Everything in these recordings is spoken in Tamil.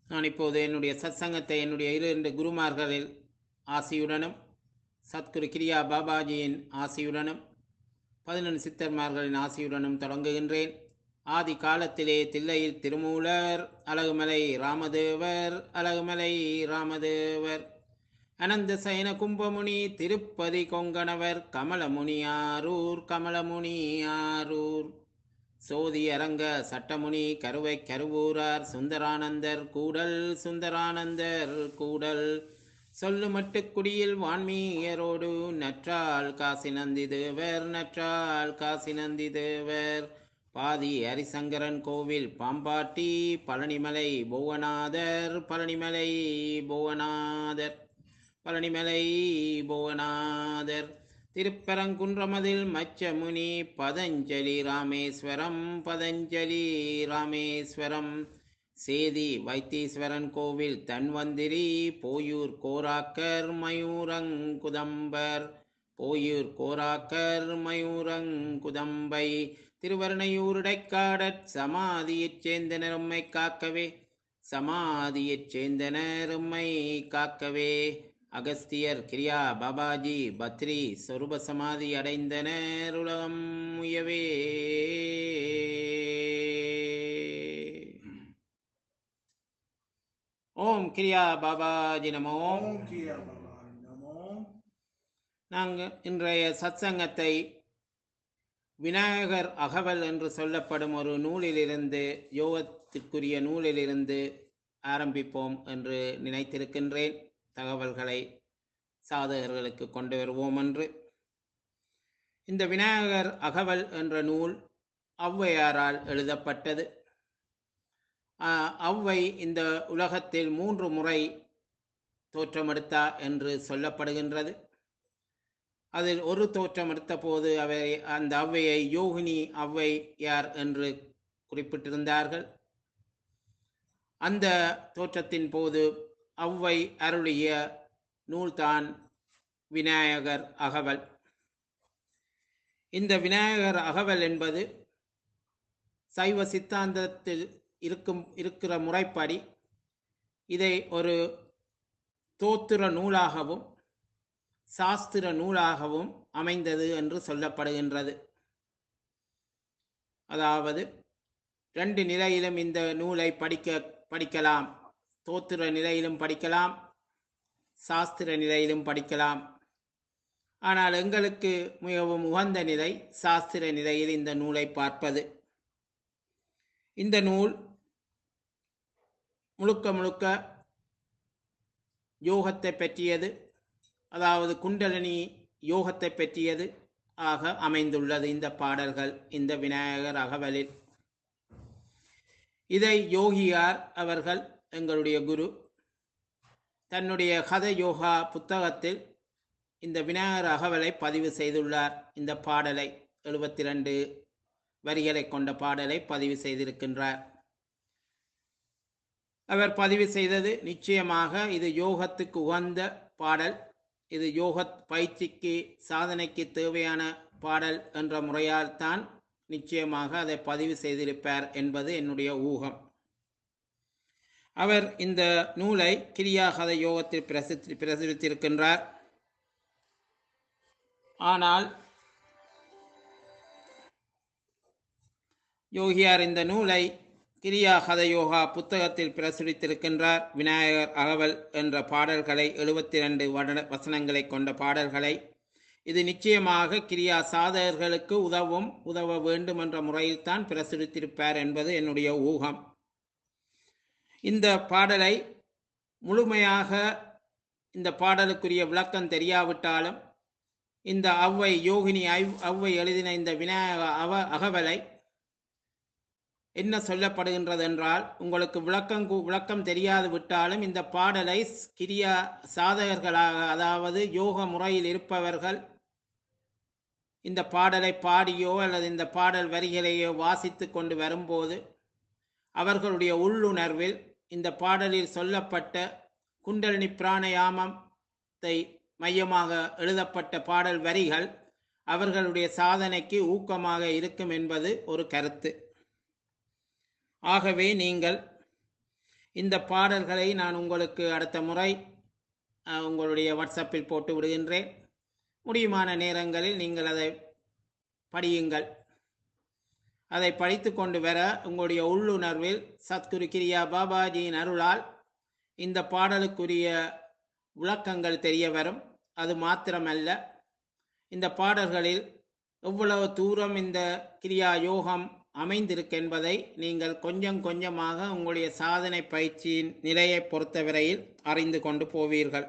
நான் இப்போது என்னுடைய சத்சங்கத்தை என்னுடைய இரண்டு குருமார்களில் ஆசியுடனும் சத்குரு கிரியா பாபாஜியின் ஆசியுடனும் பதினொன்று சித்தர்மார்களின் ஆசியுடனும் தொடங்குகின்றேன் ஆதி காலத்திலே தில்லையில் திருமூலர் அழகுமலை ராமதேவர் அழகுமலை ராமதேவர் அனந்த சயன கும்பமுனி திருப்பதி கொங்கணவர் கமலமுனியாரூர் கமலமுனியாரூர் சோதி அரங்க சட்டமுனி கருவை கருவூரார் சுந்தரானந்தர் கூடல் சுந்தரானந்தர் கூடல் சொல்லுமட்டு குடியில் வான்மீயரோடு நற்றால் காசி நந்தி தேவர் நற்றால் காசி நந்தி தேவர் பாதி ஹரிசங்கரன் கோவில் பாம்பாட்டி பழனிமலை புவனாதர் பழனிமலை புவனாதர் பழனிமலை புவனாதர் திருப்பரங்குன்றமதில் மச்சமுனி பதஞ்சலி ராமேஸ்வரம் பதஞ்சலி ராமேஸ்வரம் சேதி வைத்தீஸ்வரன் கோவில் தன்வந்திரி போயூர் கோராக்கர் மயூரங்குதம்பர் போயூர் கோராக்கர் மயூரங்குதம்பை திருவருணையூருடைக்காடற் சமாதியைச் சேர்ந்தனர் உம்மை காக்கவே சமாதியைச் சேர்ந்தனர் உம்மை காக்கவே அகஸ்தியர் கிரியா பாபாஜி பத்ரி சொரூப சமாதி அடைந்தனர் உலகம் உயவே ஓம் கிரியா பாபாஜி நமோ ஓம் கிரியா பகவான் நமோ நாங்கள் இன்றைய சத்சங்கத்தை விநாயகர் அகவல் என்று சொல்லப்படும் ஒரு நூலிலிருந்து யோகத்திற்குரிய நூலிலிருந்து ஆரம்பிப்போம் என்று நினைத்திருக்கின்றேன் தகவல்களை சாதகர்களுக்கு கொண்டு வருவோம் என்று இந்த விநாயகர் அகவல் என்ற நூல் ஔவையாரால் எழுதப்பட்டது ஆஹ், ஔவை இந்த உலகத்தில் மூன்று முறை தோற்றமெடுத்தா என்று சொல்லப்படுகின்றது அதில் ஒரு தோற்றம் எடுத்த போது அவை அந்த ஔவையை யோகினி ஔவை யார் என்று குறிப்பிட்டிருந்தார்கள் அந்த தோற்றத்தின் போது ஔவை அருளிய நூல்தான் விநாயகர் அகவல் இந்த விநாயகர் அகவல் என்பது சைவ சித்தாந்தத்தில் இருக்கும் இருக்கிற முறைப்படி இதை ஒரு தோத்திர நூலாகவும் சாஸ்திர நூலாகவும் அமைந்தது என்று சொல்லப்படுகின்றது அதாவது ரெண்டு நிலையிலும் இந்த நூலை படிக்க படிக்கலாம் தோத்திர நிலையிலும் படிக்கலாம் சாஸ்திர நிலையிலும் படிக்கலாம் ஆனால் எங்களுக்கு மிகவும் உகந்த நிலை சாஸ்திர நிலையில் இந்த நூலை பார்ப்பது இந்த நூல் முழுக்க முழுக்க யோகத்தை பற்றியது அதாவது குண்டலினி யோகத்தை பற்றியது ஆக அமைந்துள்ளது இந்த பாடல்கள் இந்த விநாயகர் அகவலில் இதை யோகியார் அவர்கள் எங்களுடைய குரு தன்னுடைய கத யோகா புத்தகத்தில் இந்த விநாயகர் அகவலை பதிவு செய்துள்ளார் இந்த பாடலை எழுபத்தி ரெண்டு வரிகளை கொண்ட பாடலை பதிவு செய்திருக்கின்றார் அவர் பதிவு செய்தது நிச்சயமாக இது யோகத்துக்கு உகந்த பாடல் இது யோக பயிற்சிக்கு சாதனைக்கு தேவையான பாடல் என்ற முறையால் தான் நிச்சயமாக அதை பதிவு செய்திருப்பார் என்பது என்னுடைய ஊகம் அவர் இந்த நூலை கிரியாகத யோகத்தில் பிரசித்தி பிரசுரித்திருக்கின்றார் ஆனால் யோகியார் இந்த நூலை கிரியா கத யோகா புத்தகத்தில் பிரசுரித்திருக்கின்றார் விநாயகர் அகவல் என்ற பாடல்களை எழுபத்தி ரெண்டு வசனங்களை கொண்ட பாடல்களை இது நிச்சயமாக கிரியா சாதகர்களுக்கு உதவும் உதவ வேண்டும் என்ற முறையில்தான் பிரசுரித்திருப்பார் என்பது என்னுடைய ஊகம் இந்த பாடலை முழுமையாக இந்த பாடலுக்குரிய விளக்கம் தெரியாவிட்டாலும் இந்த ஔவை யோகினி ஐ- ஔவை எழுதின இந்த விநாயக அவ அகவலை என்ன சொல்லப்படுகின்றது என்றால் உங்களுக்கு விளக்கம் கு- விளக்கம் தெரியாது விட்டாலும் இந்த பாடலை ஸ்- கிரியா சாதகர்களாக அதாவது யோக முறையில் இருப்பவர்கள் இந்த பாடலை பாடியோ அல்லது இந்த பாடல் வரிகளையோ வாசித்து கொண்டு வரும்போது அவர்களுடைய உள்ளுணர்வில் இந்த பாடலில் சொல்லப்பட்ட குண்டலினி பிராணயாமத்தை மையமாக எழுதப்பட்ட பாடல் வரிகள் அவர்களுடைய சாதனைக்கு ஊக்கமாக இருக்கும் என்பது ஒரு கருத்து ஆகவே நீங்கள் இந்த பாடல்களை நான் உங்களுக்கு அடுத்த முறை அஹ், உங்களுடைய வாட்ஸ்அப்பில் போட்டு விடுகின்றேன் முடியுமான நேரங்களில் நீங்கள் அதை படியுங்கள் அதை படித்து கொண்டு வர உங்களுடைய உள்ளுணர்வில் சத்குரு கிரியா பாபாஜியின் அருளால் இந்த பாடலுக்குரிய விளக்கங்கள் தெரிய வரும் அது மாத்திரமல்ல இந்த பாடல்களில் எவ்வளவு தூரம் இந்த கிரியா யோகம் அமைந்திருக்கென்பதை நீங்கள் கொஞ்சம் கொஞ்சமாக உங்களுடைய சாதனை பயிற்சியின் நிலையை பொறுத்தவரையில் அறிந்து கொண்டு போவீர்கள்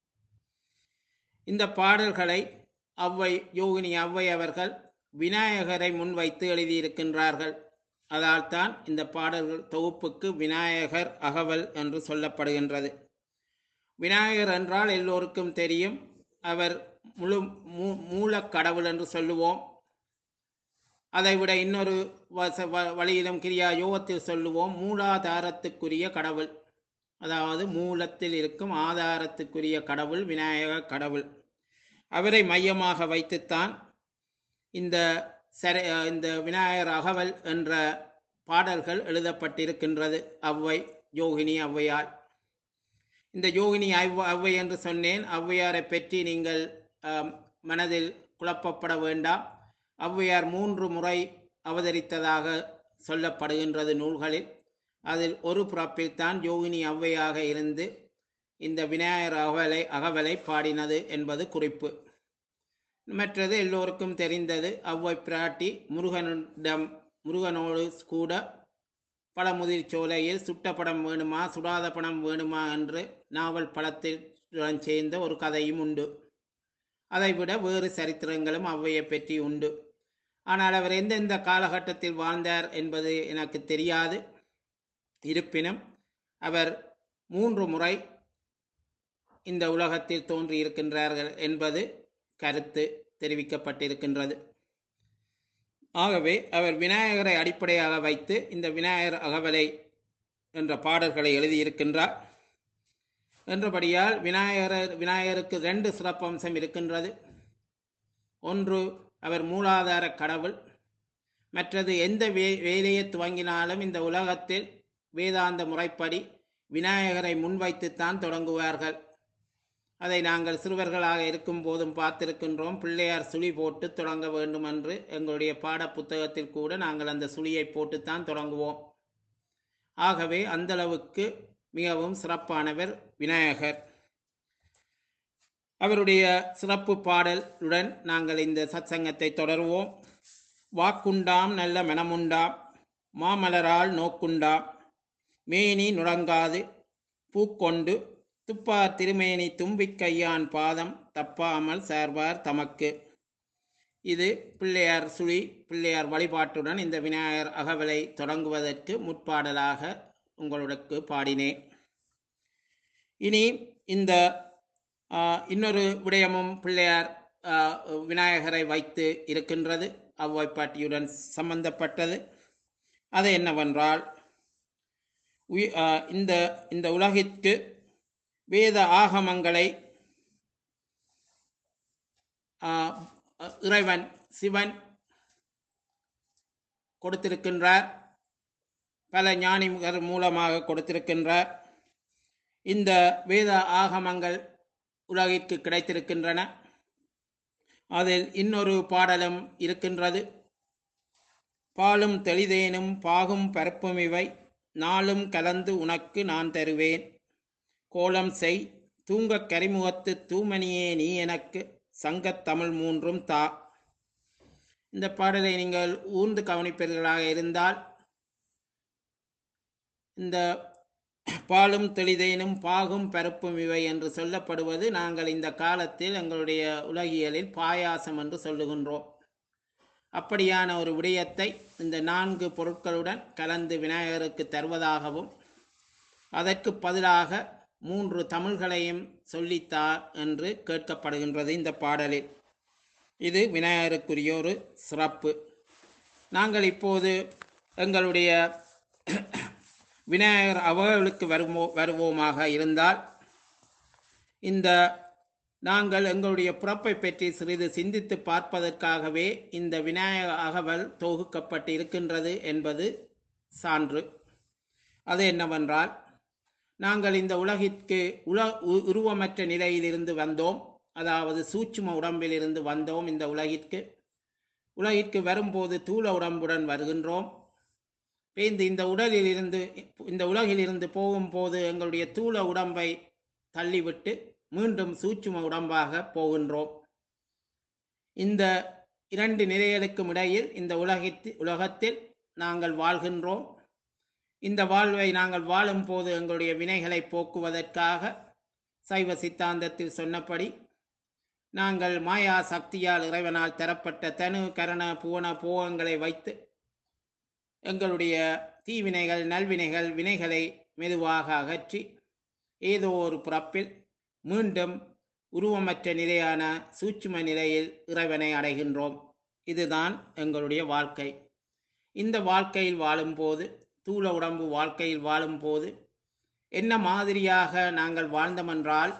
இந்த பாடல்களை அவ்வை யோகினி அவ்வை அவர்கள் விநாயகரை முன்வைத்து எழுதியிருக்கின்றார்கள் அதால்தான் இந்த பாடல்கள் தொகுப்புக்கு விநாயகர் அகவல் என்று சொல்லப்படுகின்றது விநாயகர் என்றால் எல்லோருக்கும் தெரியும் அவர் முழு மூ மூலக் கடவுள் என்று சொல்லுவோம் அதைவிட இன்னொரு வச- வ- வழியிலும் கிரியா யோகத்தில் சொல்லுவோம் மூலாதாரத்துக்குரிய கடவுள் அதாவது மூலத்தில் இருக்கும் ஆதாரத்துக்குரிய கடவுள் விநாயக கடவுள் அவரை மையமாக வைத்துத்தான் இந்த சர இந்த விநாயகர் அகவல் என்ற பாடல்கள் எழுதப்பட்டிருக்கின்றது அவ்வை யோகினி ஔவையார் இந்த யோகினி அவ்வ அவ்வை என்று சொன்னேன் ஔவையாரை பற்றி நீங்கள் ஆம், மனதில் குழப்பப்பட வேண்டாம் ஔவையார் மூன்று முறை அவதரித்ததாக சொல்லப்படுகின்றது நூல்களில் அதில் ஒரு பிறப்பில் தான் யோகினி ஔவையாக இருந்து இந்த விநாயகர் அகவலை அகவலை பாடினது என்பது குறிப்பு மற்றது எல்லோருக்கும் தெரிந்தது ஔவை பிராட்டி முருகனிடம் முருகனோடு கூட பழமுதிர் சோலையில் சுட்ட படம் வேணுமா சுடாத படம் வேணுமா என்று நாவல் படத்துடன் சேர்ந்த ஒரு கதையும் உண்டு அதைவிட வேறு சரித்திரங்களும் ஔவையை பற்றி உண்டு ஆனால் அவர் எந்தெந்த காலகட்டத்தில் வாழ்ந்தார் என்பது எனக்கு தெரியாது இருப்பினும் அவர் மூன்று முறை இந்த உலகத்தில் தோன்றியிருக்கின்றார்கள் என்பது கருத்து தெரிவிக்கப்பட்டிருக்கின்றது ஆகவே அவர் விநாயகரை அடிப்படையாக வைத்து இந்த விநாயகர் அகவலை என்ற பாடல்களை எழுதியிருக்கின்றார் என்றபடியால் விநாயகர் விநாயகருக்கு ரெண்டு சிறப்பம்சம் இருக்கின்றது ஒன்று அவர் மூலாதார கடவுள் மற்றது எந்த வே வேலையை துவங்கினாலும் இந்த உலகத்தில் வேதாந்த முறைப்படி விநாயகரை முன்வைத்துத்தான் தொடங்குவார்கள் அதை நாங்கள் சிறுவர்களாக இருக்கும் போதும் பார்த்திருக்கின்றோம் பிள்ளையார் சுழி போட்டு தொடங்க வேண்டும் என்று எங்களுடைய பாட புத்தகத்தில் கூட நாங்கள் அந்த சுழியை போட்டுத்தான் தொடங்குவோம் ஆகவே அந்த அளவுக்கு மிகவும் சிறப்பானவர் விநாயகர் அவருடைய சிறப்பு பாடலுடன் நாங்கள் இந்த சத்சங்கத்தை தொடருவோம் வாக்குண்டாம் நல்ல மனமுண்டாம் மாமலரால் நோக்குண்டாம் மேனி நுழங்காது பூக்கொண்டு துப்பார் திருமேனி தும்பிக் கையான் பாதம் தப்பாமல் சார்வார் தமக்கு இது பிள்ளையார் சுழி பிள்ளையார் வழிபாட்டுடன் இந்த விநாயகர் அகவலை தொடங்குவதற்கு முற்பாடலாக உங்களுக்கு பாடினேன் இனி இந்த ஆ, இன்னொரு விடயமும் பிள்ளையார் ஆ, விநாயகரை வைத்து இருக்கின்றது அவ்வாய்ப்பாட்டியுடன் சம்பந்தப்பட்டது அது என்னவென்றால் உயி- ஆ, இந்த இந்த உலகிற்கு வேத ஆகமங்களை ஆ, இறைவன் சிவன் கொடுத்திருக்கின்றார் பல ஞானிகள் மூலமாக கொடுத்திருக்கின்றார் இந்த வேத ஆகமங்கள் உலகிற்கு கிடைத்திருக்கின்றன அதில் இன்னொரு பாடலும் இருக்கின்றது பாலும் தெளிதேனும் பாகும் பரப்பும் இவை நாளும் கலந்து உனக்கு நான் தருவேன் கோலம் செய் தூங்கக் கரிமுகத்து தூமணியே நீ எனக்கு சங்கத் தமிழ் மூன்றும் தா இந்த பாடலை நீங்கள் ஊர்ந்து கவனிப்பீர்களாக இருந்தால் இந்த பாலும் தெளிதேனும் பாகும் பருப்பும் இவை என்று சொல்லப்படுவது நாங்கள் இந்த காலத்தில் எங்களுடைய உலகியலில் பாயாசம் என்று சொல்லுகின்றோம் அப்படியான ஒரு விடயத்தை இந்த நான்கு பொருட்களுடன் கலந்து விநாயகருக்கு தருவதாகவும் அதற்கு பதிலாக மூன்று தமிழ்களையும் சொல்லித்தார் என்று கேட்கப்படுகின்றது இந்த பாடலில் இது விநாயகருக்குரிய ஒரு சிறப்பு நாங்கள் இப்போது எங்களுடைய விநாயகர் அவர்களுக்கு வருமோ வருவோமாக இருந்தால் இந்த நாங்கள் எங்களுடைய பிறப்பை பற்றி சிறிது சிந்தித்து பார்ப்பதற்காகவே இந்த விநாயக அகவல் தொகுக்கப்பட்டு இருக்கின்றது என்பது சான்று அது என்னவென்றால் நாங்கள் இந்த உலகிற்கு உல உ- உருவமற்ற நிலையிலிருந்து வந்தோம் அதாவது சூட்சும உடம்பிலிருந்து வந்தோம் இந்த உலகிற்கு உலகிற்கு வரும்போது தூள உடம்புடன் வருகின்றோம் பேந்து இந்த உடலில் இருந்து இந்த உலகிலிருந்து போகும்போது எங்களுடைய தூள உடம்பை தள்ளிவிட்டு மீண்டும் சூட்சும உடம்பாக போகின்றோம் இந்த இரண்டு நிலைகளுக்கும் இடையில் இந்த உலகத்தில் உலகத்தில் நாங்கள் வாழ்கின்றோம் இந்த வாழ்வை நாங்கள் வாழும் போது எங்களுடைய வினைகளை போக்குவதற்காக சைவ சித்தாந்தத்தில் சொன்னபடி நாங்கள் மாயா சக்தியால் இறைவனால் தரப்பட்ட தனு கரண புவன போகங்களை வைத்து எங்களுடைய தீவினைகள் நல்வினைகள் வினைகளை மெதுவாக அகற்றி ஏதோ ஒரு பிறப்பில் மீண்டும் உருவமற்ற நிலையான சூட்சும நிலையில் இறைவனை அடைகின்றோம் இதுதான் எங்களுடைய வாழ்க்கை இந்த வாழ்க்கையில் வாழும்போது தூள உடம்பு வாழ்க்கையில் வாழும்போது என்ன மாதிரியாக நாங்கள் வாழ்ந்தோமென்றால்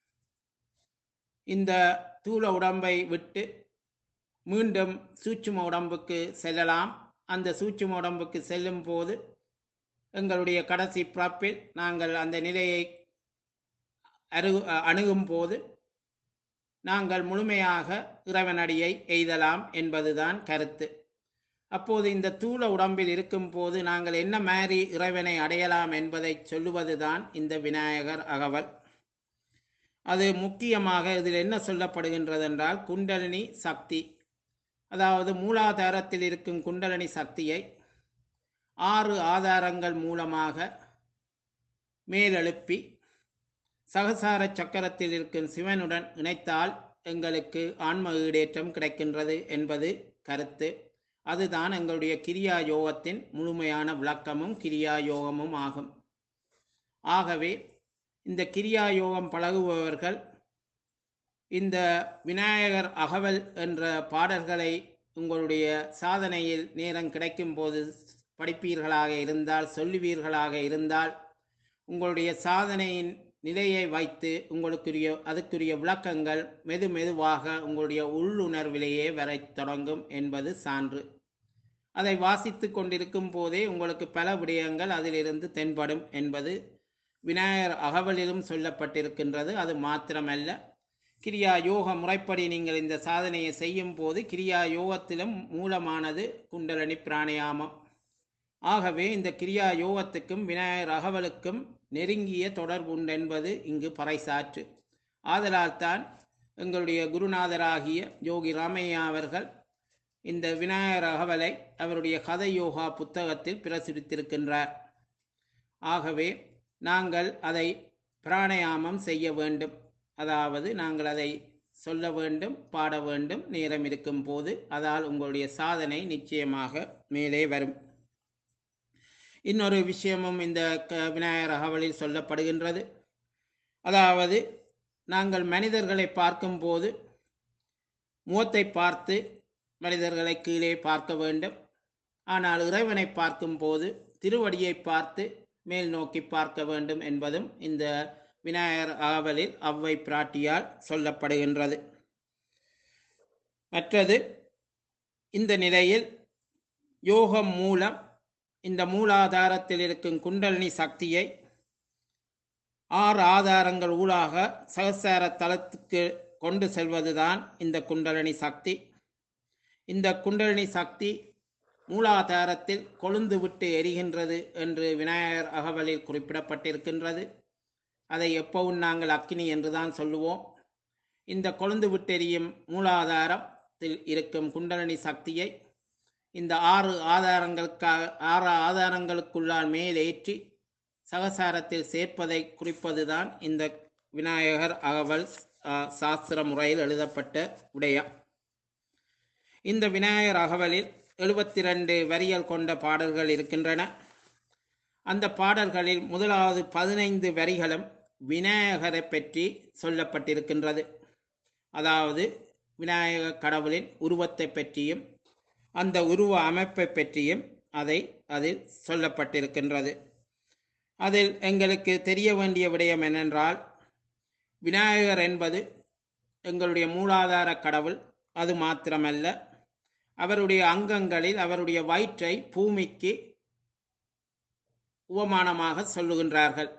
இந்த தூள உடம்பை விட்டு மீண்டும் சூட்சும உடம்புக்கு செல்லலாம் அந்த சூட்சும உடம்புக்கு செல்லும் போது எங்களுடைய கடைசி பிறப்பில் நாங்கள் அந்த நிலையை அரு அணுகும் போது நாங்கள் முழுமையாக இறைவனடியை எய்தலாம் என்பதுதான் கருத்து அப்போது இந்த தூள உடம்பில் இருக்கும் போது நாங்கள் என்ன மாதிரி இறைவனை அடையலாம் என்பதை சொல்லுவதுதான் இந்த விநாயகர் அகவல் அது முக்கியமாக இதில் என்ன சொல்லப்படுகின்றது என்றால் குண்டலினி சக்தி அதாவது மூலாதாரத்தில் இருக்கும் குண்டலினி சக்தியை ஆறு ஆதாரங்கள் மூலமாக மேலெழுப்பி சகசார சக்கரத்தில் இருக்கும் சிவனுடன் இணைத்தால் எங்களுக்கு ஆன்ம ஈடேற்றம் கிடைக்கின்றது என்பது கருத்து அதுதான் எங்களுடைய கிரியா யோகத்தின் முழுமையான விளக்கமும் கிரியா யோகமும் ஆகும் ஆகவே இந்த கிரியா யோகம் பழகுபவர்கள் இந்த விநாயகர் அகவல் என்ற பாடல்களை உங்களுடைய சாதனையில் நேரம் கிடைக்கும் போது படிப்பீர்களாக இருந்தால் சொல்லுவீர்களாக இருந்தால் உங்களுடைய சாதனையின் நிலையை வைத்து உங்களுக்குரிய அதுக்குரிய விளக்கங்கள் மெது மெதுவாக உங்களுடைய உள்ளுணர்விலேயே வரத் தொடங்கும் என்பது சான்று அதை வாசித்து கொண்டிருக்கும் போதே உங்களுக்கு பல விடயங்கள் அதிலிருந்து தென்படும் என்பது விநாயகர் அகவலிலும் சொல்லப்பட்டிருக்கின்றது அது மாத்திரமல்ல கிரியா யோக முறைப்படி நீங்கள் இந்த சாதனையை செய்யும் போது கிரியா யோகத்திலும் மூலமானது குண்டலனி பிராணயாமம் ஆகவே இந்த கிரியா யோகத்துக்கும் விநாயகர் அகவலுக்கும் நெருங்கிய தொடர்பு உண்டு என்பது இங்கு பறைசாற்று ஆதலால் தான் எங்களுடைய குருநாதராகிய யோகி ராமையா அவர்கள் இந்த விநாயகர் அகவலை அவருடைய கதை யோகா புத்தகத்தில் பிரசுரித்திருக்கின்றார் ஆகவே நாங்கள் அதை பிராணயாமம் செய்ய வேண்டும் அதாவது நாங்கள் அதை சொல்ல வேண்டும் பாட வேண்டும் நேரம் இருக்கும் போது அதால் உங்களுடைய சாதனை நிச்சயமாக மேலே வரும் இன்னொரு விஷயமும் இந்த க- விநாயகர் அகவலில் சொல்லப்படுகின்றது அதாவது நாங்கள் மனிதர்களை பார்க்கும்போது முகத்தை பார்த்து மனிதர்களை கீழே பார்க்க வேண்டும் ஆனால் இறைவனை பார்க்கும்போது திருவடியை பார்த்து மேல் நோக்கி பார்க்க வேண்டும் என்பதும் இந்த விநாயகர் ஆவலில் அவ்வை பிராட்டியால் சொல்லப்படுகின்றது மற்றது இந்த நிலையில் யோகம் மூலம் இந்த மூலாதாரத்தில் இருக்கும் குண்டலினி சக்தியை ஆறு ஆதாரங்கள் ஊடாக சகசார தலத்துக்கு கொண்டு செல்வதுதான் இந்த குண்டலினி சக்தி இந்த குண்டலினி சக்தி மூலாதாரத்தில் கொழுந்து விட்டு எரிகின்றது என்று விநாயகர் அகவலில் குறிப்பிடப்பட்டிருக்கின்றது அதை எப்பவும் நாங்கள் அக்கினி என்றுதான் சொல்லுவோம் இந்த கொழுந்து விட்டெரியும் மூலாதாரத்தில் இருக்கும் குண்டலினி சக்தியை இந்த ஆறு ஆதாரங்களுக்காக ஆறு ஆதாரங்களுக்குள்ளால் மேலேற்றி சகசாரத்தில் சேர்ப்பதை குறிப்பதுதான் இந்த விநாயகர் அகவல் ஆ, சாஸ்திர முறையில் எழுதப்பட்ட விடயம் இந்த விநாயகர் அகவலில் எழுபத்தி ரெண்டு வரிகள் கொண்ட பாடல்கள் இருக்கின்றன அந்த பாடல்களில் முதலாவது பதினைந்து வரிகளும் விநாயகரை பற்றி சொல்லப்பட்டிருக்கின்றது அதாவது விநாயக கடவுளின் உருவத்தை பற்றியும் அந்த உருவ அமைப்பை பற்றியும் அதை அதில் சொல்லப்பட்டிருக்கின்றது அதில் எங்களுக்கு தெரிய வேண்டிய விடயம் என்னென்றால் விநாயகர் என்பது எங்களுடைய மூலாதார கடவுள் அது மாத்திரமல்ல அவருடைய அங்கங்களில் அவருடைய வயிற்றை பூமிக்கு உவமானமாக சொல்லுகின்றார்கள்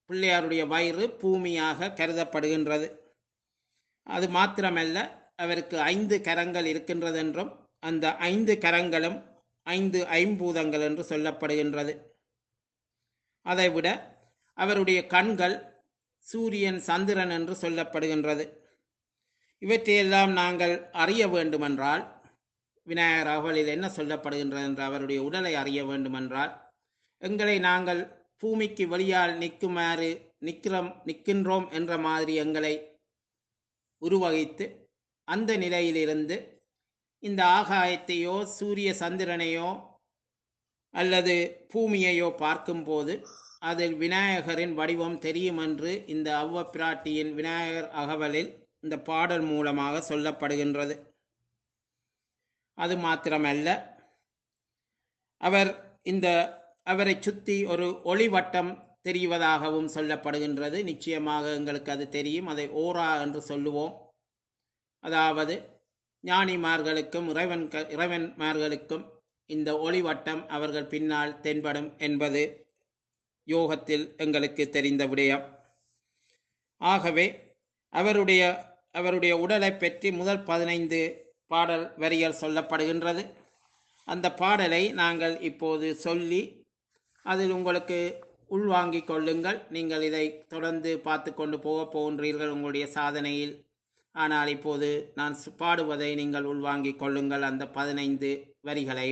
பிள்ளையாருடைய வயிறு பூமியாக கருதப்படுகின்றது அது மாத்திரமல்ல அவருக்கு ஐந்து கரங்கள் இருக்கின்றது என்றும் அந்த ஐந்து கரங்களும் ஐந்து ஐம்பூதங்கள் என்று சொல்லப்படுகின்றது அதைவிட அவருடைய கண்கள் சூரியன் சந்திரன் என்று சொல்லப்படுகின்றது இவற்றையெல்லாம் நாங்கள் அறிய வேண்டுமென்றால் விநாயகர் அவளில் என்ன சொல்லப்படுகின்றது என்று அவருடைய உடலை அறிய வேண்டுமென்றால் எங்களை நாங்கள் பூமிக்கு வெளியால் நிற்குமாறு நிற்கிறோம் நிற்கின்றோம் என்ற மாதிரி எங்களை உருவகித்து அந்த நிலையிலிருந்து இந்த ஆகாயத்தையோ சூரிய சந்திரனையோ அல்லது பூமியையோ பார்க்கும்போது அதில் விநாயகரின் வடிவம் தெரியும் என்று இந்த அவ்வ பிராட்டியின் விநாயகர் அகவலில் இந்த பாடல் மூலமாக சொல்லப்படுகின்றது அது மாத்திரமல்ல அவர் இந்த அவரை சுற்றி ஒரு ஒளிவட்டம் தெரிவதாகவும் சொல்லப்படுகின்றது நிச்சயமாக எங்களுக்கு அது தெரியும் அதை ஓரா என்று சொல்லுவோம் அதாவது ஞானிமார்களுக்கும் இறைவன் இறைவன்மார்களுக்கும் இந்த ஒளிவட்டம் அவர்கள் பின்னால் தென்படும் என்பது யோகத்தில் எங்களுக்கு தெரிந்த விடயம் ஆகவே அவருடைய அவருடைய உடலை பற்றி முதல் பதினைந்து பாடல் வரிகள் சொல்லப்படுகின்றது அந்த பாடலை நாங்கள் இப்போது சொல்லி அதில் உங்களுக்கு உள்வாங்கிக் கொள்ளுங்கள் நீங்கள் இதை தொடர்ந்து பார்த்து கொண்டு போக போகின்றீர்கள் உங்களுடைய சாதனையில் ஆனால் இப்போது நான் பாடுவதை நீங்கள் உள்வாங்கிக் கொள்ளுங்கள் அந்த பதினைந்து வரிகளை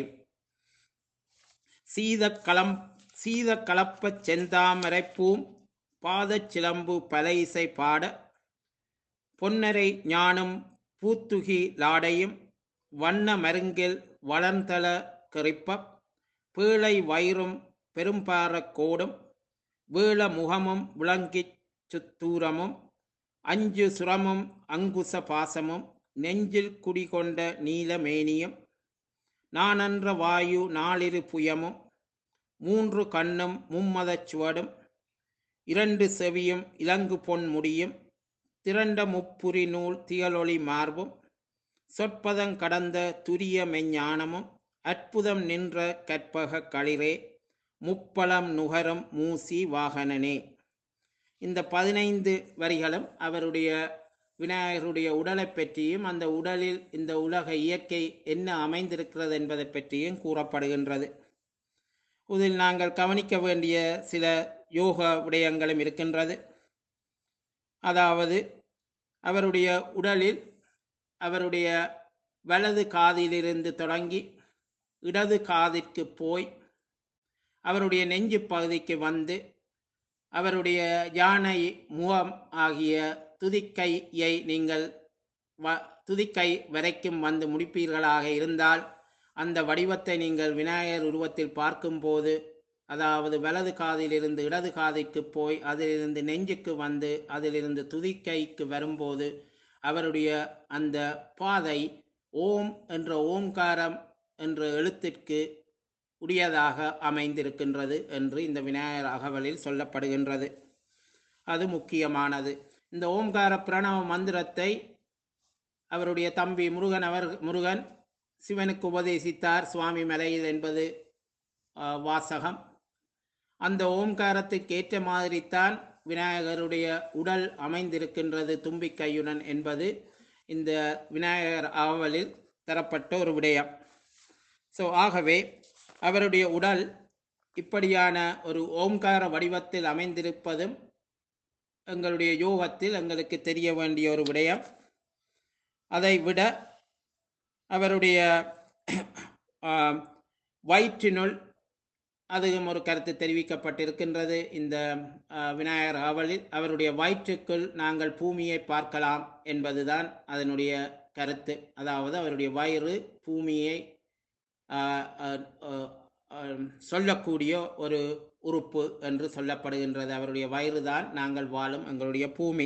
சீத களம் சீத கலப்பச் செந்தாமரைப்பூம் பாதச் சிலம்பு பல இசை பாட பொன்னரை ஞானம் பூத்துகி லாடையும் வண்ண மருங்கில் வளர்ந்தள கறிப்ப பீழை வயிறும் பெரும்பாரக் கோடும் வீழ முகமும் விளங்கிச் சுத்தூரமும் அஞ்சு சுரமும் அங்குச பாசமும் நெஞ்சில் குடிகொண்ட நீலமேனியும் நானன்ற வாயு நாளிரு புயமும் மூன்று கண்ணும் மும்மதச் சுவடும் இரண்டு செவியும் இலங்கு பொன் முடியும் திரண்ட முப்புரி நூல் திகழொளி மார்பும் சொற்பதங் கடந்த துரிய மெஞ்ஞானமும் அற்புதம் நின்ற கற்பக களிரே முப்பலம் நுகரும் மூசி வாகனனே இந்த பதினைந்து வரிகளும் அவருடைய விநாயகருடைய உடலை பற்றியும் அந்த உடலில் இந்த உலக இயற்கை என்ன அமைந்திருக்கிறது என்பதை பற்றியும் கூறப்படுகின்றது இதில் நாங்கள் கவனிக்க வேண்டிய சில யோக விடயங்களும் இருக்கின்றது அதாவது அவருடைய உடலில் அவருடைய வலது காதிலிருந்து தொடங்கி இடது காதிற்கு போய் அவருடைய நெஞ்சு பகுதிக்கு வந்து அவருடைய யானை முகம் ஆகிய துதிக்கையை நீங்கள் வ துதிக்கை வரைக்கும் வந்து முடிப்பீர்களாக இருந்தால் அந்த வடிவத்தை நீங்கள் விநாயகர் உருவத்தில் பார்க்கும்போது அதாவது வலது காதிலிருந்து இடது காதிற்கு போய் அதிலிருந்து நெஞ்சுக்கு வந்து அதிலிருந்து துதிக்கைக்கு வரும்போது அவருடைய அந்த பாதை ஓம் என்ற ஓம்காரம் என்ற எழுத்திற்கு உரியதாக அமைந்திருக்கின்றது என்று இந்த விநாயகர் அகவலில் சொல்லப்படுகின்றது அது முக்கியமானது இந்த ஓம்கார பிரணவ மந்திரத்தை அவருடைய தம்பி முருகன் அவர் முருகன் சிவனுக்கு உபதேசித்தார் சுவாமி மலையில் என்பது ஆஹ், வாசகம் அந்த ஓம்காரத்துக்கு ஏற்ற மாதிரித்தான் விநாயகருடைய உடல் அமைந்திருக்கின்றது தும்பிக்கையுடன் என்பது இந்த விநாயகர் ஆவலில் தரப்பட்ட ஒரு விடயம் ஸோ ஆகவே அவருடைய உடல் இப்படியான ஒரு ஓம்கார வடிவத்தில் அமைந்திருப்பதும் எங்களுடைய யோகத்தில் எங்களுக்கு தெரிய வேண்டிய ஒரு விடயம் அதை விட அவருடைய ஆம், வயிற்றினுள் அதுவும் ஒரு கருத்து தெரிவிக்கப்பட்டிருக்கின்றது இந்த ஆ, விநாயகர் ஆவலில் அவருடைய வயிற்றுக்குள் நாங்கள் பூமியை பார்க்கலாம் என்பதுதான் அதனுடைய கருத்து அதாவது அவருடைய வயிறு பூமியை ஆ, ஆ, ஆ, ஆ, சொல்லக்கூடிய ஒரு உறுப்பு என்று சொல்லப்படுகின்றது அவருடைய வயிறுதான் நாங்கள் வாழும் எங்களுடைய பூமி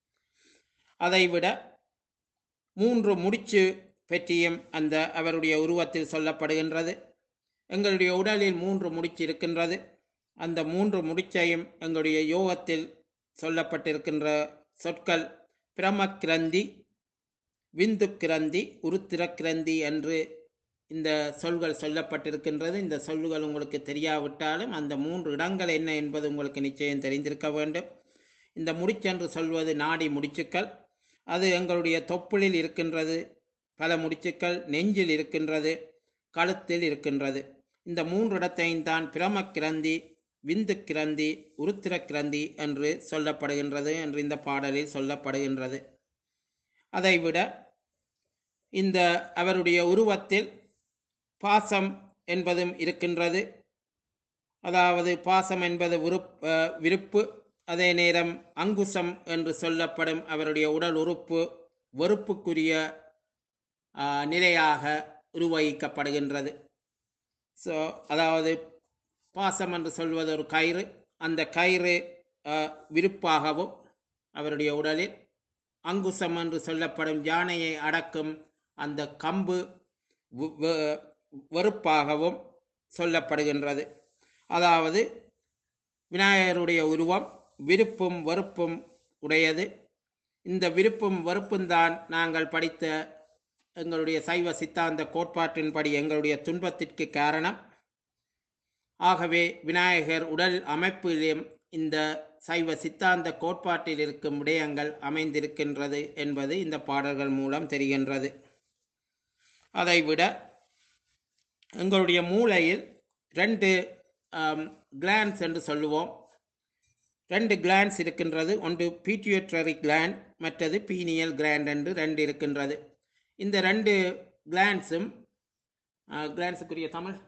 அதைவிட மூன்று முடிச்சு பற்றியும் அந்த அவருடைய உருவத்தில் சொல்லப்படுகின்றது எங்களுடைய உடலில் மூன்று முடிச்சு இருக்கின்றது அந்த மூன்று முடிச்சையும் எங்களுடைய யோகத்தில் சொல்லப்பட்டிருக்கின்ற சொற்கள் பிரம கிரந்தி விந்து கிரந்தி உருத்திர கிரந்தி என்று இந்த சொல்கள் சொல்லப்பட்டிருக்கின்றது இந்த சொல்லுகள் உங்களுக்கு தெரியாவிட்டாலும் அந்த மூன்று இடங்கள் என்ன என்பது உங்களுக்கு நிச்சயம் தெரிந்திருக்க வேண்டும் இந்த முடிச்சென்று சொல்வது நாடி முடிச்சுக்கள் அது எங்களுடைய தொப்புளில் இருக்கின்றது பல முடிச்சுக்கள் நெஞ்சில் இருக்கின்றது கழுத்தில் இருக்கின்றது இந்த மூன்று இடத்தையும் தான் பிரம கிரந்தி விந்து கிரந்தி உருத்திர கிரந்தி என்று சொல்லப்படுகின்றது என்று இந்த பாடலில் சொல்லப்படுகின்றது அதைவிட இந்த அவருடைய உருவத்தில் பாசம் என்பதும் இருக்கின்றது அதாவது பாசம் என்பது விருப் அஹ் விருப்பு அதே நேரம் அங்குசம் என்று சொல்லப்படும் அவருடைய உடல் உறுப்பு வெறுப்புக்குரிய ஆஹ், நிலையாக உருவகிக்கப்படுகின்றது ஸோ அதாவது பாசம் என்று சொல்வது ஒரு கயிறு அந்த கயிறு ஆஹ், விருப்பாகவும் அவருடைய உடலில் அங்குசம் என்று சொல்லப்படும் யானையை அடக்கும் அந்த கம்பு வெ- வெ- வெறுப்பாகவும் சொல்லப்படுகின்றது அதாவது விநாயகருடைய உருவம் விருப்பும் வெறுப்பும் உடையது இந்த விருப்பும் வெறுப்பும் தான் நாங்கள் படித்த எங்களுடைய சைவ சித்தாந்த கோட்பாட்டின்படி எங்களுடைய துன்பத்திற்கு காரணம் ஆகவே விநாயகர் உடல் அமைப்பிலும் இந்த சைவ சித்தாந்த கோட்பாட்டில் இருக்கும் விடயங்கள் அமைந்திருக்கின்றது என்பது இந்த பாடல்கள் மூலம் தெரிகின்றது அதைவிட எங்களுடைய மூளையில் ரெண்டு கிளான்ஸ் என்று சொல்லுவோம் ரெண்டு கிளான்ஸ் இருக்கின்றது ஒன்று பீட்டியூட்டரி கிளாண்ட் மற்றது பீனியல் கிளாண்ட் என்று ரெண்டு இருக்கின்றது இந்த ரெண்டு கிளான்ஸும் கிளான்ஸுக்குரிய தமிழ்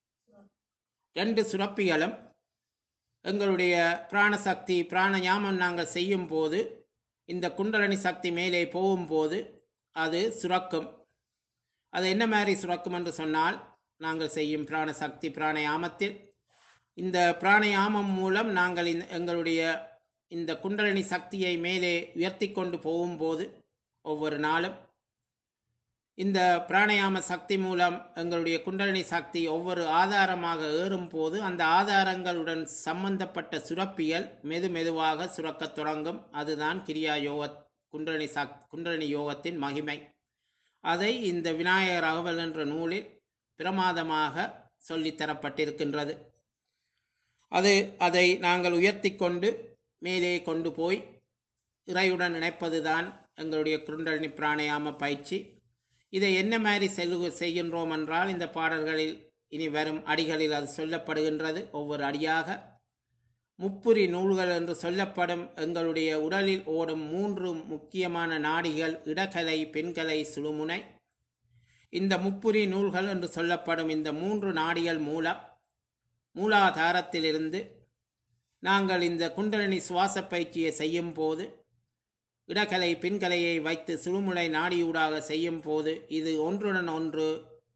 ரெண்டு சுரப்பிகளும் எங்களுடைய பிராணசக்தி பிராணயாமம் நாங்கள் செய்யும் போது இந்த குண்டலனி சக்தி மேலே போகும்போது அது சுரக்கும் அது என்ன மாதிரி சுரக்கும் என்று சொன்னால் நாங்கள் செய்யும் பிராணசக்தி பிராணயாமத்தில் இந்த பிராணயாமம் மூலம் நாங்கள் இந்த- எங்களுடைய இந்த குண்டலினி சக்தியை மேலே உயர்த்தி கொண்டு போகும்போது ஒவ்வொரு நாளும் இந்த பிராணயாம சக்தி மூலம் எங்களுடைய குண்டலினி சக்தி ஒவ்வொரு ஆதாரமாக ஏறும் போது அந்த ஆதாரங்களுடன் சம்பந்தப்பட்ட சுரப்பியல் மெது மெதுவாக சுரக்கத் தொடங்கும் அதுதான் கிரியா யோக குண்டலினி சக் குண்டலினி யோகத்தின் மகிமை அதை இந்த விநாயகர் அகவல் என்ற நூலில் பிரமாதமாக சொல்லித் தரப்பட்டிருக்கின்றது அது அதை நாங்கள் உயர்த்தி கொண்டு மேலே கொண்டு போய் இறையுடன் இணைப்பதுதான் எங்களுடைய குண்டலினி பிராணயாம பயிற்சி இதை என்ன மாதிரி செல்லு செய்கின்றோம் என்றால் இந்த பாடல்களில் இனி வரும் அடிகளில் அது சொல்லப்படுகின்றது ஒவ்வொரு அடியாக முப்புரி நூல்கள் என்று சொல்லப்படும் எங்களுடைய உடலில் ஓடும் மூன்று முக்கியமான நாடிகள் இடகலை பெண்கலை சுழுமுனை இந்த முப்புரி நூல்கள் என்று சொல்லப்படும் இந்த மூன்று நாடிகள் மூலம் மூலாதாரத்திலிருந்து நாங்கள் இந்த குண்டலினி சுவாச பயிற்சியை செய்யும் போது இடகலை பின்கலையை வைத்து சுழுமுனை நாடியூடாக செய்யும் போது இது ஒன்றுடன் ஒன்று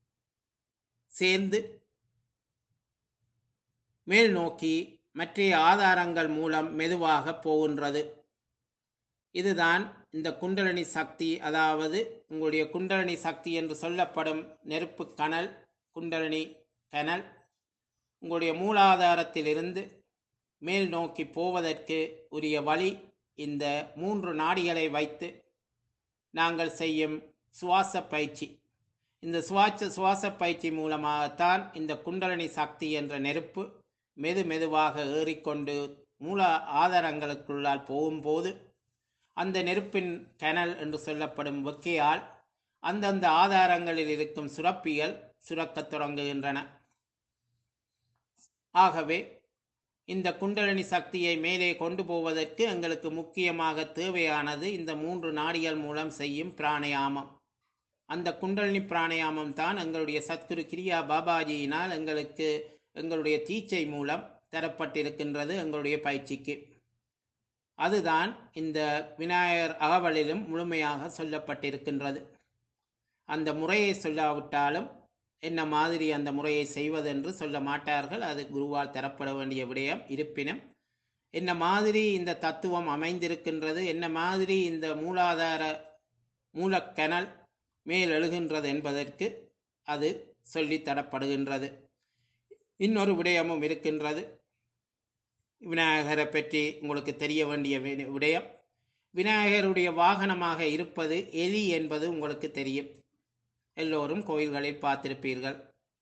சேர்ந்து மேல் நோக்கி மற்ற ஆதாரங்கள் மூலம் மெதுவாக போகின்றது இதுதான் இந்த குண்டலினி சக்தி அதாவது உங்களுடைய குண்டலினி சக்தி என்று சொல்லப்படும் நெருப்பு கனல் குண்டலினி கனல் உங்களுடைய மூலாதாரத்திலிருந்து மேல் நோக்கி போவதற்கு உரிய வழி இந்த மூன்று நாடிகளை வைத்து நாங்கள் செய்யும் சுவாச பயிற்சி இந்த சுவாச சுவாச பயிற்சி மூலமாகத்தான் இந்த குண்டலினி சக்தி என்ற நெருப்பு மெது மெதுவாக ஏறிக்கொண்டு மூல ஆதாரங்களுக்குள்ளால் போகும்போது அந்த நெருப்பின் கனல் என்று சொல்லப்படும் வெக்கையால் அந்தந்த ஆதாரங்களில் இருக்கும் சுரப்பிகள் சுரக்கத் தொடங்குகின்றன ஆகவே இந்த குண்டலினி சக்தியை மேலே கொண்டு போவதற்கு எங்களுக்கு முக்கியமாக தேவையானது இந்த மூன்று நாடிகள் மூலம் செய்யும் பிராணயாமம் அந்த குண்டலினி பிராணயாமம் தான் எங்களுடைய சத்குரு கிரியா பாபாஜியினால் எங்களுக்கு எங்களுடைய தீச்சை மூலம் தரப்பட்டிருக்கின்றது எங்களுடைய பயிற்சிக்கு அதுதான் இந்த விநாயகர் அகவலிலும் முழுமையாக சொல்லப்பட்டிருக்கின்றது அந்த முறையை சொல்லாவிட்டாலும் என்ன மாதிரி அந்த முறையை செய்வதென்று சொல்ல மாட்டார்கள் அது குருவால் தரப்பட வேண்டிய விடயம் இருப்பினும் என்ன மாதிரி இந்த தத்துவம் அமைந்திருக்கின்றது என்ன மாதிரி இந்த மூலாதார மூலக்கனல் மேல் எழுகின்றது என்பதற்கு அது சொல்லித் தரப்படுகின்றது இன்னொரு விடயமும் இருக்கின்றது விநாயகரை பற்றி உங்களுக்கு தெரிய வேண்டிய வி- விடயம் விநாயகருடைய வாகனமாக இருப்பது எலி என்பது உங்களுக்கு தெரியும் எல்லோரும் கோயில்களில் பார்த்திருப்பீர்கள்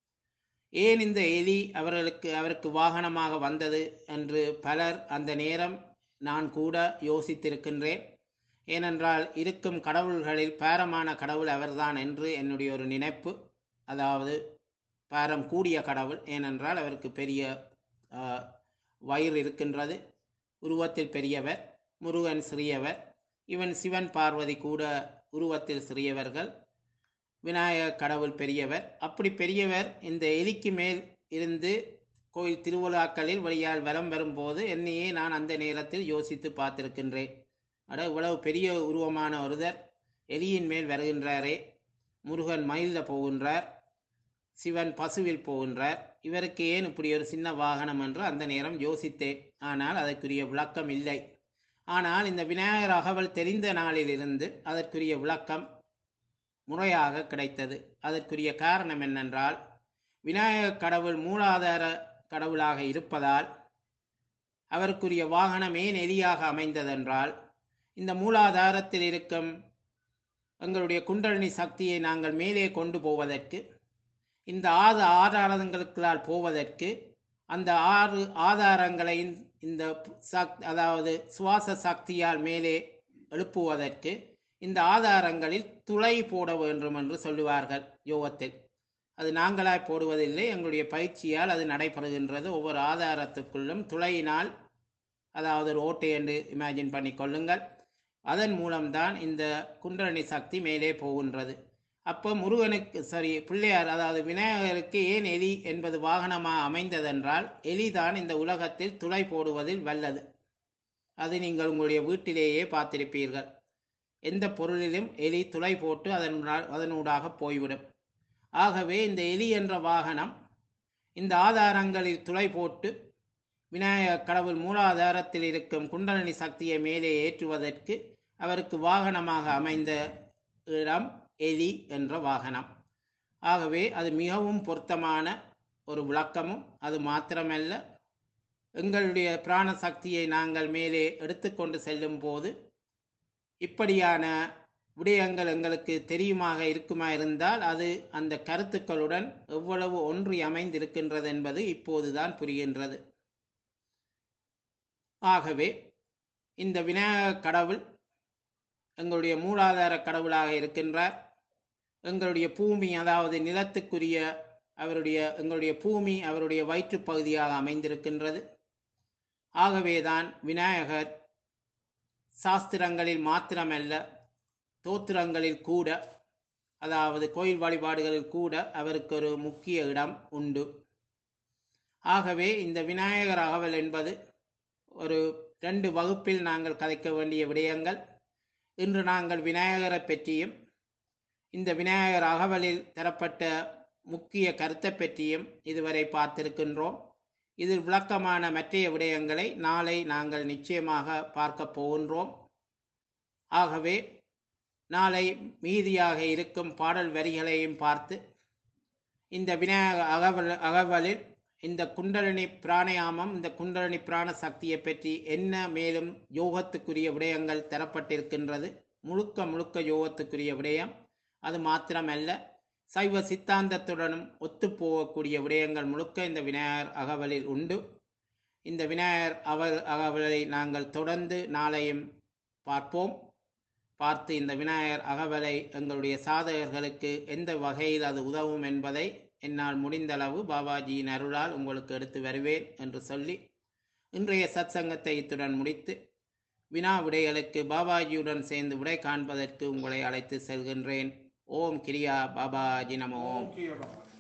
ஏன் இந்த எலி அவர்களுக்கு அவருக்கு வாகனமாக வந்தது என்று பலர் அந்த நேரம் நான் கூட யோசித்திருக்கின்றேன் ஏனென்றால் இருக்கும் கடவுள்களில் பாரமான கடவுள் அவர்தான் என்று என்னுடைய ஒரு நினைப்பு அதாவது பாரம் கூடிய கடவுள் ஏனென்றால் அவருக்கு பெரிய ஆ, வயிறு இருக்கின்றது உருவத்தில் பெரியவர் முருகன் சிறியவர் இவன் சிவன் பார்வதி கூட உருவத்தில் சிறியவர்கள் விநாயகர் கடவுள் பெரியவர் அப்படி பெரியவர் இந்த எலிக்கு மேல் இருந்து கோயில் திருவிழாக்களில் வழியால் வலம் வரும்போது என்னையே நான் அந்த நேரத்தில் யோசித்து பார்த்திருக்கின்றேன் அட இவ்வளவு பெரிய உருவமான ஒருவர் எலியின் மேல் வருகின்றாரே முருகன் மயிலில் போகின்றார் சிவன் பசுவில் போகின்றார் இவருக்கு ஏன் இப்படி ஒரு சின்ன வாகனம் என்று அந்த நேரம் யோசித்தேன் ஆனால் அதற்குரிய விளக்கம் இல்லை ஆனால் இந்த விநாயகர் அகவல் தெரிந்த நாளிலிருந்து அதற்குரிய விளக்கம் முறையாக கிடைத்தது அதற்குரிய காரணம் என்னென்றால் விநாயகர் கடவுள் மூலாதார கடவுளாக இருப்பதால் அவருக்குரிய வாகனம் ஏன் எலியாக அமைந்ததென்றால் இந்த மூலாதாரத்தில் இருக்கும் எங்களுடைய குண்டலினி சக்தியை நாங்கள் மேலே கொண்டு போவதற்கு இந்த ஆறு ஆதாரங்களுக்களால் போவதற்கு அந்த ஆறு ஆதாரங்களையும் இந்த சக் அதாவது சுவாச சக்தியால் மேலே எழுப்புவதற்கு இந்த ஆதாரங்களில் துளை போட வேண்டும் என்று சொல்லுவார்கள் யோகத்தில் அது நாங்களாய் போடுவதில்லை எங்களுடைய பயிற்சியால் அது நடைபெறுகின்றது ஒவ்வொரு ஆதாரத்துக்குள்ளும் துளையினால் அதாவது ஒரு ஓட்டை என்று இமேஜின் பண்ணி கொள்ளுங்கள் அதன் மூலம்தான் இந்த குண்டலினி சக்தி மேலே போகின்றது அப்போ முருகனுக்கு சரி பிள்ளையார் அதாவது விநாயகருக்கு ஏன் எலி என்பது வாகனமாக அமைந்ததென்றால் எலிதான் இந்த உலகத்தில் துளை போடுவதில் வல்லது அது நீங்கள் உங்களுடைய வீட்டிலேயே பார்த்திருப்பீர்கள் எந்த பொருளிலும் எலி துளை போட்டு அதனுடா- அதனூடாக போய்விடும் ஆகவே இந்த எலி என்ற வாகனம் இந்த ஆதாரங்களில் துளை போட்டு விநாயகர் கடவுள் மூலாதாரத்தில் இருக்கும் குண்டலினி சக்தியை மேலே ஏற்றுவதற்கு அவருக்கு வாகனமாக அமைந்த இடம் எலி என்ற வாகனம் ஆகவே அது மிகவும் பொருத்தமான ஒரு விளக்கமும் அது மாத்திரமல்ல எங்களுடைய பிராண சக்தியை நாங்கள் மேலே எடுத்துக்கொண்டு செல்லும் போது இப்படியான விடயங்கள் எங்களுக்கு தெரியுமாக இருக்குமா இருந்தால் அது அந்த கருத்துக்களுடன் எவ்வளவு ஒன்றி அமைந்திருக்கின்றது என்பது இப்போதுதான் புரிகின்றது ஆகவே இந்த விநாயகர் கடவுள் எங்களுடைய மூலாதார கடவுளாக இருக்கின்றார் எங்களுடைய பூமி அதாவது நிலத்துக்குரிய அவருடைய எங்களுடைய பூமி அவருடைய வயிற்றுப் பகுதியாக அமைந்திருக்கின்றது ஆகவேதான் விநாயகர் சாஸ்திரங்களில் மாத்திரமல்ல தோத்திரங்களில் கூட அதாவது கோயில் வழிபாடுகளில் கூட அவருக்கு ஒரு முக்கிய இடம் உண்டு ஆகவே இந்த விநாயகர் அகவல் என்பது ஒரு ரெண்டு வகுப்பில் நாங்கள் கதைக்க வேண்டிய விடயங்கள் இன்று நாங்கள் விநாயகரை பற்றியும் இந்த விநாயகர் அகவலில் தரப்பட்ட முக்கிய கருத்தை பற்றியும் இதுவரை பார்த்திருக்கின்றோம் இதில் விளக்கமான மற்றைய விடயங்களை நாளை நாங்கள் நிச்சயமாக பார்க்க போகின்றோம் ஆகவே நாளை மீதியாக இருக்கும் பாடல் வரிகளையும் பார்த்து இந்த விநாயக அகவல் அகவலில் இந்த குண்டலினி பிராணயாமம் இந்த குண்டலினி பிராண சக்தியை பற்றி என்ன மேலும் யோகத்துக்குரிய விடயங்கள் தரப்பட்டிருக்கின்றது முழுக்க முழுக்க யோகத்துக்குரிய விடயம் அது மாத்திரமல்ல சைவ சித்தாந்தத்துடனும் ஒத்துப்போகக்கூடிய விடயங்கள் முழுக்க இந்த விநாயகர் அகவலில் உண்டு இந்த விநாயகர் அவல் அகவலை நாங்கள் தொடர்ந்து நாளையும் பார்ப்போம் பார்த்து இந்த விநாயகர் அகவலை எங்களுடைய சாதகர்களுக்கு எந்த வகையில் அது உதவும் என்பதை என்னால் முடிந்தளவு பாபாஜியின் அருளால் உங்களுக்கு எடுத்து வருவேன் என்று சொல்லி இன்றைய சத்சங்கத்தை இத்துடன் முடித்து வினா விடைகளுக்கு பாபாஜியுடன் சேர்ந்து விடை காண்பதற்கு உங்களை அழைத்து செல்கின்றேன் ஓம் கிரியா பாபாஜி நம ஓம் ஓம் கீழே